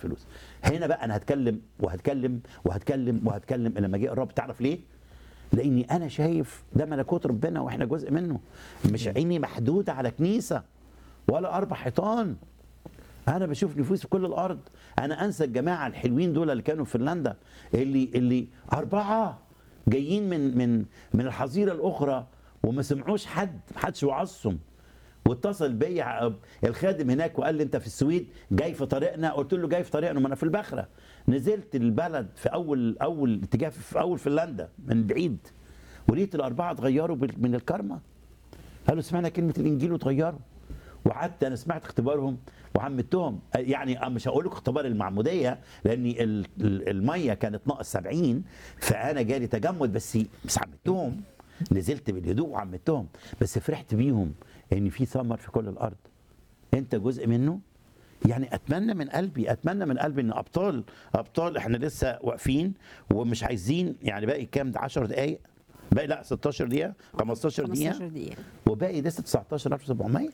فلوس هنا بقى انا هتكلم وهتكلم وهتكلم وهتكلم لما جه الرب تعرف ليه لاني انا شايف ده ملكوت ربنا واحنا جزء منه مش عيني محدوده على كنيسه ولا اربع حيطان انا بشوف نفوس في كل الارض انا انسى الجماعه الحلوين دول اللي كانوا في فنلندا اللي اللي اربعه جايين من من من الحظيره الاخرى وما سمعوش حد ما حدش وعظهم واتصل بيا الخادم هناك وقال لي انت في السويد جاي في طريقنا قلت له جاي في طريقنا ما انا في البخره نزلت البلد في اول اول اتجاه في اول فنلندا من بعيد ولقيت الاربعه اتغيروا بال- من الكرمه قالوا سمعنا كلمه الانجيل وتغيروا وقعدت انا سمعت اختبارهم وعمدتهم يعني مش هقول لك اختبار المعموديه لان ال- ال- الميه كانت ناقص 70 فانا جالي تجمد بس بس عمدتهم نزلت بالهدوء وعمدتهم بس فرحت بيهم ان في ثمر في كل الارض انت جزء منه يعني اتمنى من قلبي اتمنى من قلبي ان ابطال ابطال احنا لسه واقفين ومش عايزين يعني باقي كام ده 10 دقائق باقي لا 16 دقيقه 15 دقيقه 15 دقيقة وباقي لسه 19700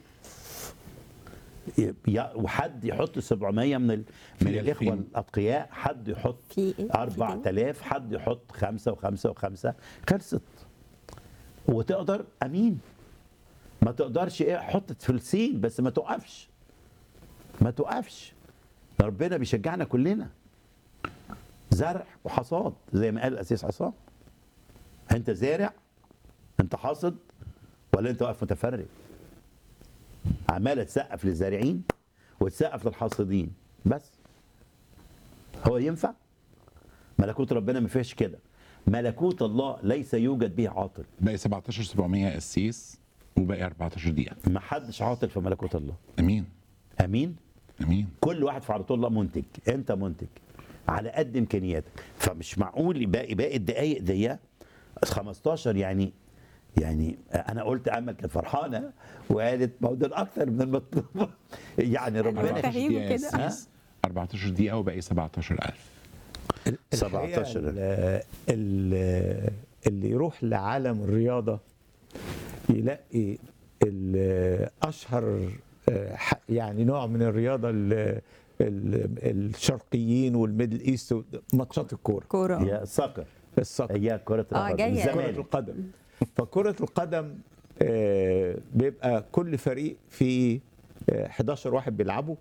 يا- وحد يحط 700 من ال... من في الاخوه 2000. الاتقياء حد يحط في إيه؟ في 4000 حد يحط خمسة وخمسة وخمسة خلصت وتقدر امين ما تقدرش ايه حط فلسين بس ما توقفش ما توقفش ربنا بيشجعنا كلنا زرع وحصاد زي ما قال الاسيس عصام انت زارع انت حاصد ولا انت واقف متفرج عماله تسقف للزارعين وتسقف للحاصدين بس هو ينفع ملكوت ربنا ما فيهاش كده ملكوت الله ليس يوجد به عاطل باقي 17700 قسيس وباقي 14 دقيقه ما حدش عاطل في ملكوت الله امين امين امين كل واحد في عرض الله منتج انت منتج على قد امكانياتك فمش معقول باقي باقي الدقايق دي 15 يعني يعني انا قلت امل كانت فرحانه وقالت ما هو دول اكتر من المطلوب يعني ربنا 14 فاهمه دقيقه يا كده. قسيس 14 دقيقه وباقي 17000 17 الحقيقة ال- ال- اللي يروح لعالم الرياضة يلاقي ال- أشهر آه، ح- يعني نوع من الرياضة ال- ال- الشرقيين والميدل ايست ماتشات الكورة كورة هي الصقر الصقر هي كرة آه، القدم جاية. كرة الزمالك القدم فكرة القدم آه، بيبقى كل فريق فيه آه، 11 واحد بيلعبوا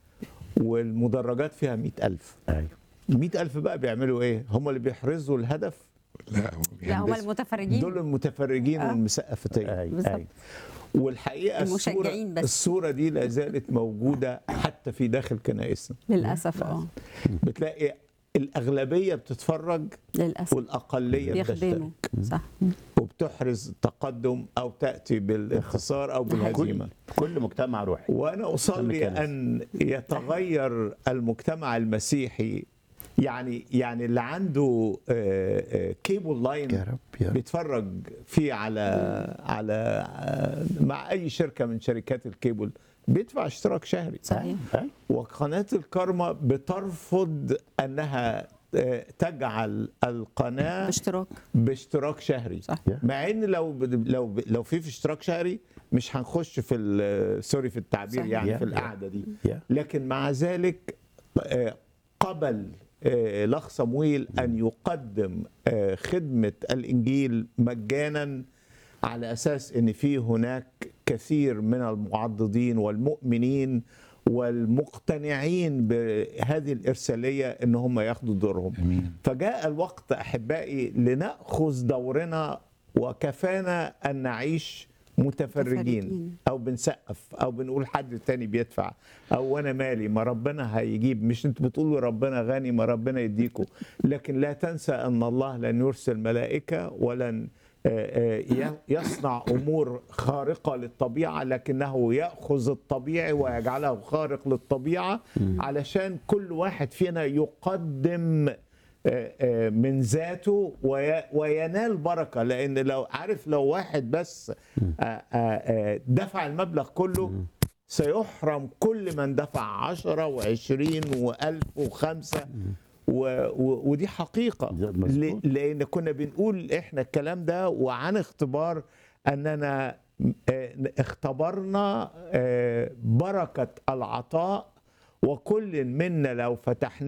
والمدرجات فيها 100000 ايوه 100000 بقى بيعملوا ايه؟ هم اللي بيحرزوا الهدف لا هو لا هم بيهندس. المتفرجين دول المتفرجين آه. والمسقفتين ايوه بالظبط. ايوه والحقيقه الصوره المشجعين بس. الصوره دي لا زالت موجوده حتى في داخل كنائسنا للأسف اه بتلاقي الاغلبيه بتتفرج للأسف والاقليه بيخدموا بتشترك صح وبتحرز تقدم او تاتي بالانتصار او بالهزيمه كل مجتمع روحي وانا اصلي كنز. ان يتغير المجتمع المسيحي يعني يعني اللي عنده آه، آه، كيبل لاين يا رب يا رب بيتفرج فيه على على آه، مع اي شركه من شركات الكيبل بيدفع اشتراك شهري صحيح أيوة. وقناه الكارما بترفض انها آه، تجعل القناه باشتراك باشتراك شهري صح. مع ان لو لو لو في في اشتراك شهري مش هنخش في ال- سوري في التعبير صحيح. يعني يا- في يا. القعده دي يا. لكن مع ذلك آه، قبل آه، الاخ صمويل ان يقدم آه، خدمه الانجيل مجانا على اساس ان في هناك كثير من المعضدين والمؤمنين والمقتنعين بهذه الارساليه ان هم ياخدوا دورهم امين فجاء الوقت احبائي لناخذ دورنا وكفانا ان نعيش متفرجين متفرجين. او بنسقف او بنقول حد تاني بيدفع او وانا مالي ما ربنا هيجيب مش انتوا بتقولوا ربنا غني ما ربنا يديكوا لكن لا تنسى ان الله لن يرسل ملائكه ولن آه، آه، ي- يصنع امور خارقه للطبيعه لكنه ياخذ الطبيعي ويجعله خارق للطبيعه علشان كل واحد فينا يقدم آه، آه، من ذاته وي- وينال بركه لان لو عارف لو واحد بس آه، آه، آه، دفع المبلغ كله سيحرم كل من دفع عشرة وعشرين وألف وخمسة و و ودي حقيقة ده مظبوط. ل- لأن كنا بنقول إحنا الكلام ده وعن اختبار أننا آه، اختبرنا آه، بركة العطاء وكل منا لو فتحنا